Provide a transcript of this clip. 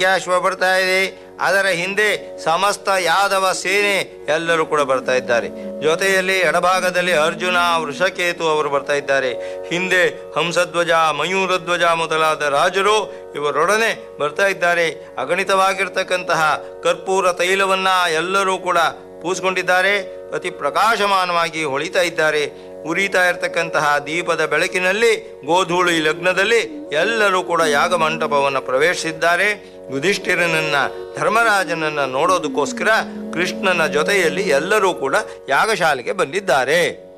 ಅಶ್ವ ಬರ್ತಾ ಇದೆ ಅದರ ಹಿಂದೆ ಸಮಸ್ತ ಯಾದವ ಸೇನೆ ಎಲ್ಲರೂ ಕೂಡ ಬರ್ತಾ ಇದ್ದಾರೆ ಜೊತೆಯಲ್ಲಿ ಎಡಭಾಗದಲ್ಲಿ ಅರ್ಜುನ ವೃಷಕೇತು ಅವರು ಬರ್ತಾ ಇದ್ದಾರೆ ಹಿಂದೆ ಹಂಸಧ್ವಜ ಮಯೂರಧ್ವಜ ಮೊದಲಾದ ರಾಜರು ಇವರೊಡನೆ ಬರ್ತಾ ಇದ್ದಾರೆ ಅಗಣಿತವಾಗಿರ್ತಕ್ಕಂತಹ ಕರ್ಪೂರ ತೈಲವನ್ನ ಎಲ್ಲರೂ ಕೂಡ ಪೂಸ್ಕೊಂಡಿದ್ದಾರೆ ಅತಿ ಪ್ರಕಾಶಮಾನವಾಗಿ ಹೊಳಿತಾ ಇದ್ದಾರೆ ಉರಿತಾ ಇರತಕ್ಕಂತಹ ದೀಪದ ಬೆಳಕಿನಲ್ಲಿ ಗೋಧೂಳಿ ಲಗ್ನದಲ್ಲಿ ಎಲ್ಲರೂ ಕೂಡ ಯಾಗ ಮಂಟಪವನ್ನು ಪ್ರವೇಶಿಸಿದ್ದಾರೆ ಯುಧಿಷ್ಠಿರನನ್ನ ಧರ್ಮರಾಜನನ್ನ ನೋಡೋದಕ್ಕೋಸ್ಕರ ಕೃಷ್ಣನ ಜೊತೆಯಲ್ಲಿ ಎಲ್ಲರೂ ಕೂಡ ಯಾಗಶಾಲೆಗೆ ಬಂದಿದ್ದಾರೆ